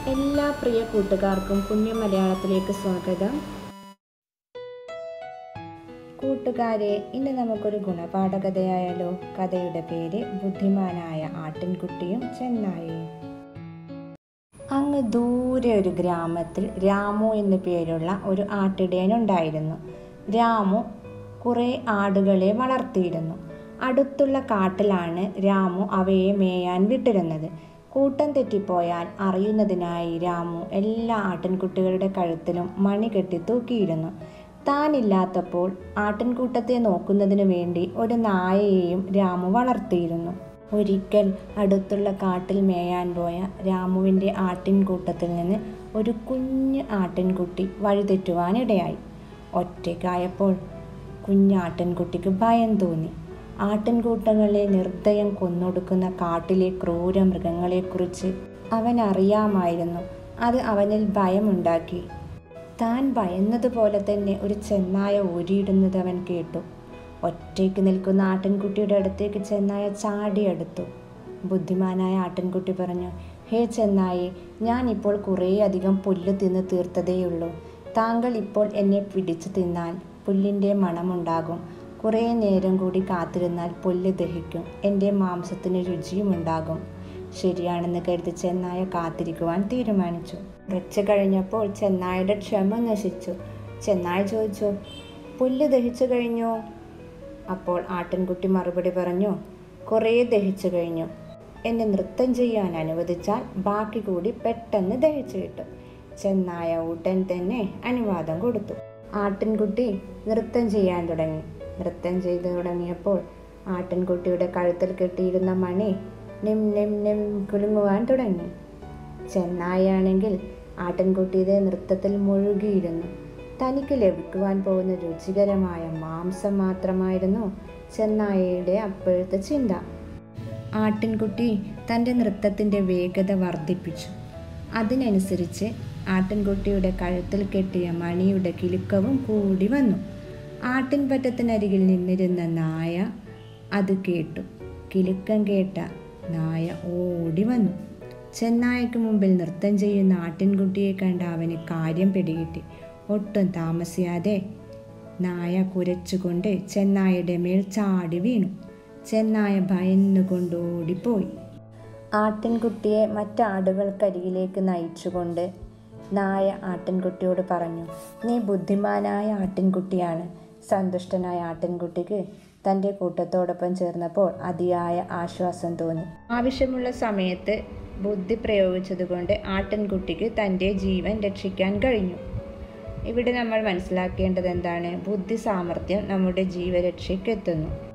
എല്ലാ പ്രിയ കൂട്ടുകാർക്കും പുണ്യ മലയാളത്തിലേക്ക് സ്വാഗതം കൂട്ടുകാരെ ഇന്ന് നമുക്കൊരു ഗുണപാഠകഥയായാലോ കഥയുടെ പേര് ബുദ്ധിമാനായ ആട്ടിൻകുട്ടിയും ചെന്നായിയും അങ്ങ് ദൂരെ ഒരു ഗ്രാമത്തിൽ രാമു എന്നു പേരുള്ള ഒരു ആട്ടിടയനുണ്ടായിരുന്നു രാമു കുറേ ആടുകളെ വളർത്തിയിരുന്നു അടുത്തുള്ള കാട്ടിലാണ് രാമു അവയെ മേയാൻ വിട്ടിരുന്നത് കൂട്ടം തെറ്റിപ്പോയാൽ അറിയുന്നതിനായി രാമു എല്ലാ ആട്ടിൻകുട്ടികളുടെ കഴുത്തിലും മണി കെട്ടി തൂക്കിയിരുന്നു താനില്ലാത്തപ്പോൾ ആട്ടിൻകൂട്ടത്തെ നോക്കുന്നതിനു വേണ്ടി ഒരു നായയെയും രാമു വളർത്തിയിരുന്നു ഒരിക്കൽ അടുത്തുള്ള കാട്ടിൽ മേയാൻ പോയ രാമുവിൻ്റെ ആട്ടിൻകൂട്ടത്തിൽ നിന്ന് ഒരു കുഞ്ഞ് ആട്ടിൻകുട്ടി വഴിതെറ്റുവാനിടയായി ഒറ്റയ്ക്കായപ്പോൾ കുഞ്ഞാട്ടിൻകുട്ടിക്ക് ഭയം തോന്നി ആട്ടിൻകൂട്ടങ്ങളെ നിർദ്ദയം കൊന്നൊടുക്കുന്ന കാട്ടിലെ ക്രൂര മൃഗങ്ങളെക്കുറിച്ച് അവൻ അറിയാമായിരുന്നു അത് അവനിൽ ഭയമുണ്ടാക്കി താൻ ഭയന്നതുപോലെ തന്നെ ഒരു ചെന്നായ ഊരിയിടുന്നത് അവൻ കേട്ടു ഒറ്റയ്ക്ക് നിൽക്കുന്ന ആട്ടിൻകുട്ടിയുടെ അടുത്തേക്ക് ചെന്നായ ചാടിയെടുത്തു ബുദ്ധിമാനായ ആട്ടിൻകുട്ടി പറഞ്ഞു ഹേ ചെന്നായി ഞാൻ ഇപ്പോൾ കുറേ അധികം പുല്ല് തിന്ന് തീർത്തതേയുള്ളൂ താങ്കൾ ഇപ്പോൾ എന്നെ പിടിച്ചു തിന്നാൽ പുല്ലിൻ്റെ മണമുണ്ടാകും കുറേ നേരം കൂടി കാത്തിരുന്നാൽ പുല്ല് ദഹിക്കും എൻ്റെ മാംസത്തിന് രുചിയുമുണ്ടാകും ശരിയാണെന്ന് കരുതി ചെന്നായ കാത്തിരിക്കുവാൻ തീരുമാനിച്ചു കുറച്ച് കഴിഞ്ഞപ്പോൾ ചെന്നായുടെ ക്ഷമ നശിച്ചു ചെന്നായ ചോദിച്ചു പുല്ല് ദഹിച്ചു കഴിഞ്ഞോ അപ്പോൾ ആട്ടിൻകുട്ടി മറുപടി പറഞ്ഞു കുറേ ദഹിച്ചു കഴിഞ്ഞു എന്നെ നൃത്തം ചെയ്യാൻ അനുവദിച്ചാൽ ബാക്കി കൂടി പെട്ടെന്ന് ദഹിച്ചു കിട്ടും ചെന്നായ ഉടൻ തന്നെ അനുവാദം കൊടുത്തു ആട്ടിൻകുട്ടി നൃത്തം ചെയ്യാൻ തുടങ്ങി നൃത്തം ചെയ്തു തുടങ്ങിയപ്പോൾ ആട്ടിൻകുട്ടിയുടെ കഴുത്തിൽ കെട്ടിയിരുന്ന മണി നിം നിം നിം കുലുങ്ങുവാൻ തുടങ്ങി ചെന്നായാണെങ്കിൽ ആട്ടിൻകുട്ടിയുടെ നൃത്തത്തിൽ മുഴുകിയിരുന്നു തനിക്ക് ലഭിക്കുവാൻ പോകുന്ന രുചികരമായ മാംസം മാത്രമായിരുന്നു ചെന്നായയുടെ അപ്പോഴത്തെ ചിന്ത ആട്ടിൻകുട്ടി തൻ്റെ നൃത്തത്തിൻ്റെ വേഗത വർദ്ധിപ്പിച്ചു അതിനനുസരിച്ച് ആട്ടിൻകുട്ടിയുടെ കഴുത്തിൽ കെട്ടിയ മണിയുടെ കിലുക്കവും കൂടി വന്നു ആട്ടിൻപറ്റത്തിനരികിൽ നിന്നിരുന്ന നായ അത് കേട്ടു കിലുക്കം കേട്ട നായ ഓടി വന്നു ചെന്നായക്ക് മുമ്പിൽ നൃത്തം ചെയ്യുന്ന ആട്ടിൻകുട്ടിയെ കണ്ട അവന് കാര്യം പിടികിട്ടി ഒട്ടും താമസിയാതെ നായ കുരച്ചുകൊണ്ട് ചെന്നായയുടെ മേൽ ചാടി വീണു ചെന്നായ ഭയന്നുകൊണ്ട് ഓടിപ്പോയി ആട്ടിൻകുട്ടിയെ മറ്റാടുകൾക്കരികിലേക്ക് നയിച്ചുകൊണ്ട് നായ ആട്ടിൻകുട്ടിയോട് പറഞ്ഞു നീ ബുദ്ധിമാനായ ആട്ടിൻകുട്ടിയാണ് സന്തുഷ്ടനായ ആട്ടിൻകുട്ടിക്ക് തൻ്റെ കൂട്ടത്തോടൊപ്പം ചേർന്നപ്പോൾ അതിയായ ആശ്വാസം തോന്നി ആവശ്യമുള്ള സമയത്ത് ബുദ്ധി പ്രയോഗിച്ചതുകൊണ്ട് ആട്ടിൻകുട്ടിക്ക് തൻ്റെ ജീവൻ രക്ഷിക്കാൻ കഴിഞ്ഞു ഇവിടെ നമ്മൾ മനസ്സിലാക്കേണ്ടത് എന്താണ് ബുദ്ധി സാമർഥ്യം നമ്മുടെ ജീവരക്ഷയ്ക്ക് എത്തുന്നു